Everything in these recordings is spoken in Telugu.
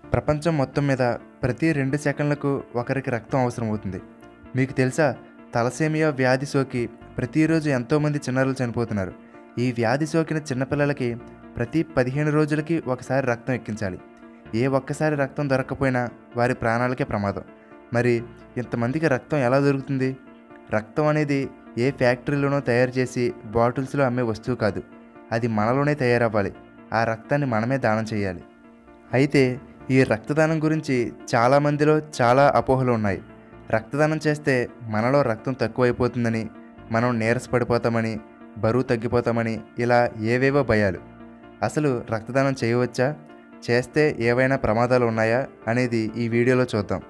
ప్రపంచం మొత్తం మీద ప్రతి రెండు సెకండ్లకు ఒకరికి రక్తం అవసరమవుతుంది మీకు తెలుసా తలసేమియా వ్యాధి సోకి ప్రతిరోజు ఎంతోమంది చిన్నారులు చనిపోతున్నారు ఈ వ్యాధి సోకిన చిన్నపిల్లలకి ప్రతి పదిహేను రోజులకి ఒకసారి రక్తం ఎక్కించాలి ఏ ఒక్కసారి రక్తం దొరక్కపోయినా వారి ప్రాణాలకే ప్రమాదం మరి ఇంతమందికి రక్తం ఎలా దొరుకుతుంది రక్తం అనేది ఏ ఫ్యాక్టరీలోనో తయారు చేసి బాటిల్స్లో అమ్మే వస్తువు కాదు అది మనలోనే తయారవ్వాలి ఆ రక్తాన్ని మనమే దానం చేయాలి అయితే ఈ రక్తదానం గురించి చాలామందిలో చాలా అపోహలు ఉన్నాయి రక్తదానం చేస్తే మనలో రక్తం తక్కువైపోతుందని మనం నీరసపడిపోతామని బరువు తగ్గిపోతామని ఇలా ఏవేవో భయాలు అసలు రక్తదానం చేయవచ్చా చేస్తే ఏవైనా ప్రమాదాలు ఉన్నాయా అనేది ఈ వీడియోలో చూద్దాం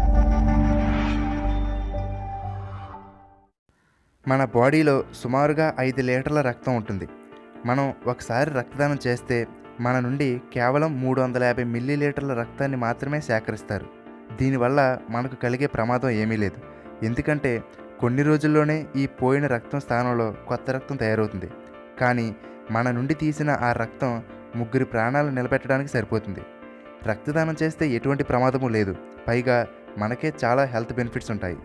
మన బాడీలో సుమారుగా ఐదు లీటర్ల రక్తం ఉంటుంది మనం ఒకసారి రక్తదానం చేస్తే మన నుండి కేవలం మూడు వందల యాభై మిల్లీ లీటర్ల రక్తాన్ని మాత్రమే సేకరిస్తారు దీనివల్ల మనకు కలిగే ప్రమాదం ఏమీ లేదు ఎందుకంటే కొన్ని రోజుల్లోనే ఈ పోయిన రక్తం స్థానంలో కొత్త రక్తం తయారవుతుంది కానీ మన నుండి తీసిన ఆ రక్తం ముగ్గురి ప్రాణాలు నిలబెట్టడానికి సరిపోతుంది రక్తదానం చేస్తే ఎటువంటి ప్రమాదము లేదు పైగా మనకే చాలా హెల్త్ బెనిఫిట్స్ ఉంటాయి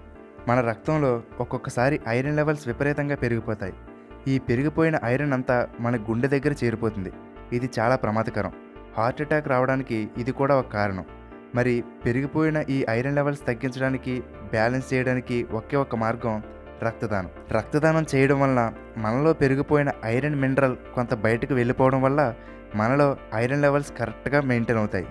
మన రక్తంలో ఒక్కొక్కసారి ఐరన్ లెవెల్స్ విపరీతంగా పెరిగిపోతాయి ఈ పెరిగిపోయిన ఐరన్ అంతా మన గుండె దగ్గర చేరిపోతుంది ఇది చాలా ప్రమాదకరం హార్ట్ అటాక్ రావడానికి ఇది కూడా ఒక కారణం మరి పెరిగిపోయిన ఈ ఐరన్ లెవెల్స్ తగ్గించడానికి బ్యాలెన్స్ చేయడానికి ఒకే ఒక మార్గం రక్తదానం రక్తదానం చేయడం వలన మనలో పెరిగిపోయిన ఐరన్ మినరల్ కొంత బయటకు వెళ్ళిపోవడం వల్ల మనలో ఐరన్ లెవెల్స్ కరెక్ట్గా మెయింటైన్ అవుతాయి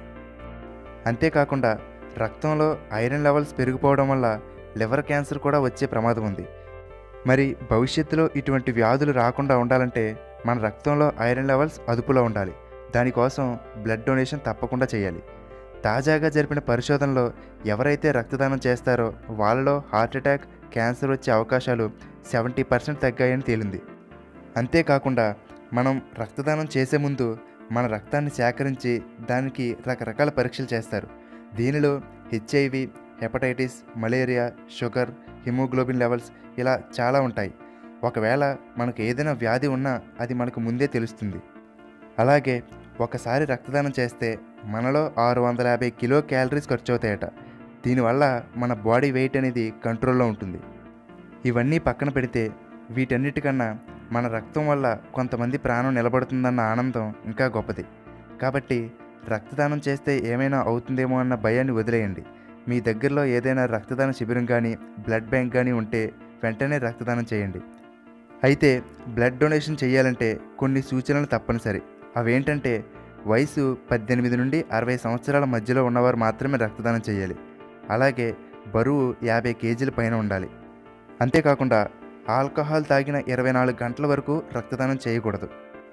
అంతేకాకుండా రక్తంలో ఐరన్ లెవెల్స్ పెరిగిపోవడం వల్ల లివర్ క్యాన్సర్ కూడా వచ్చే ప్రమాదం ఉంది మరి భవిష్యత్తులో ఇటువంటి వ్యాధులు రాకుండా ఉండాలంటే మన రక్తంలో ఐరన్ లెవెల్స్ అదుపులో ఉండాలి దానికోసం బ్లడ్ డొనేషన్ తప్పకుండా చేయాలి తాజాగా జరిపిన పరిశోధనలో ఎవరైతే రక్తదానం చేస్తారో వాళ్ళలో హార్ట్ అటాక్ క్యాన్సర్ వచ్చే అవకాశాలు సెవెంటీ పర్సెంట్ తగ్గాయని తేలింది అంతేకాకుండా మనం రక్తదానం చేసే ముందు మన రక్తాన్ని సేకరించి దానికి రకరకాల పరీక్షలు చేస్తారు దీనిలో HIV hepatitis malaria sugar haemoglobin levels ఇలా చాలా ఉంటాయి ఒకవేళ మనకు ఏదైనా వ్యాధి ఉన్నా అది మనకు ముందే తెలుస్తుంది అలాగే ఒకసారి రక్తదానం చేస్తే మనలో ఆరు వందల యాభై కిలో క్యాలరీస్ ఖర్చు అవుతాయట దీనివల్ల మన బాడీ వెయిట్ అనేది కంట్రోల్లో ఉంటుంది ఇవన్నీ పక్కన పెడితే వీటన్నిటికన్నా మన రక్తం వల్ల కొంతమంది ప్రాణం నిలబడుతుందన్న ఆనందం ఇంకా గొప్పది కాబట్టి రక్తదానం చేస్తే ఏమైనా అవుతుందేమో అన్న భయాన్ని వదిలేయండి మీ దగ్గరలో ఏదైనా రక్తదాన శిబిరం కానీ బ్లడ్ బ్యాంక్ కానీ ఉంటే వెంటనే రక్తదానం చేయండి అయితే బ్లడ్ డొనేషన్ చేయాలంటే కొన్ని సూచనలు తప్పనిసరి అవేంటంటే వయసు పద్దెనిమిది నుండి అరవై సంవత్సరాల మధ్యలో ఉన్నవారు మాత్రమే రక్తదానం చేయాలి అలాగే బరువు యాభై కేజీల పైన ఉండాలి అంతేకాకుండా ఆల్కహాల్ తాగిన ఇరవై నాలుగు గంటల వరకు రక్తదానం చేయకూడదు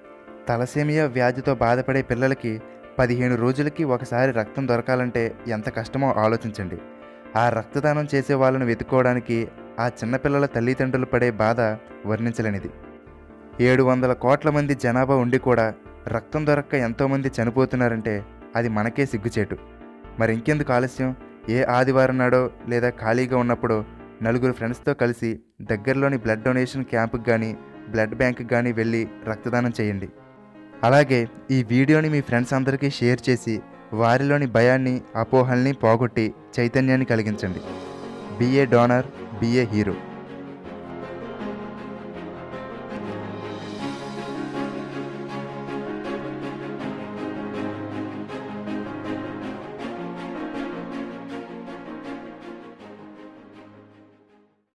తలసేమియా వ్యాధితో బాధపడే పిల్లలకి పదిహేను రోజులకి ఒకసారి రక్తం దొరకాలంటే ఎంత కష్టమో ఆలోచించండి ఆ రక్తదానం చేసే వాళ్ళను వెతుక్కోవడానికి ఆ చిన్నపిల్లల తల్లిదండ్రులు పడే బాధ వర్ణించలేనిది ఏడు వందల కోట్ల మంది జనాభా ఉండి కూడా రక్తం దొరక్క ఎంతోమంది చనిపోతున్నారంటే అది మనకే సిగ్గుచేటు మరి ఇంకెందుకు ఆలస్యం ఏ ఆదివారం నాడో లేదా ఖాళీగా ఉన్నప్పుడు నలుగురు ఫ్రెండ్స్తో కలిసి దగ్గరలోని బ్లడ్ డొనేషన్ క్యాంపుకి కానీ బ్లడ్ బ్యాంక్కి కానీ వెళ్ళి రక్తదానం చేయండి అలాగే ఈ వీడియోని మీ ఫ్రెండ్స్ అందరికీ షేర్ చేసి వారిలోని భయాన్ని అపోహల్ని పోగొట్టి చైతన్యాన్ని కలిగించండి బిఏ డోనర్ బిఏ హీరో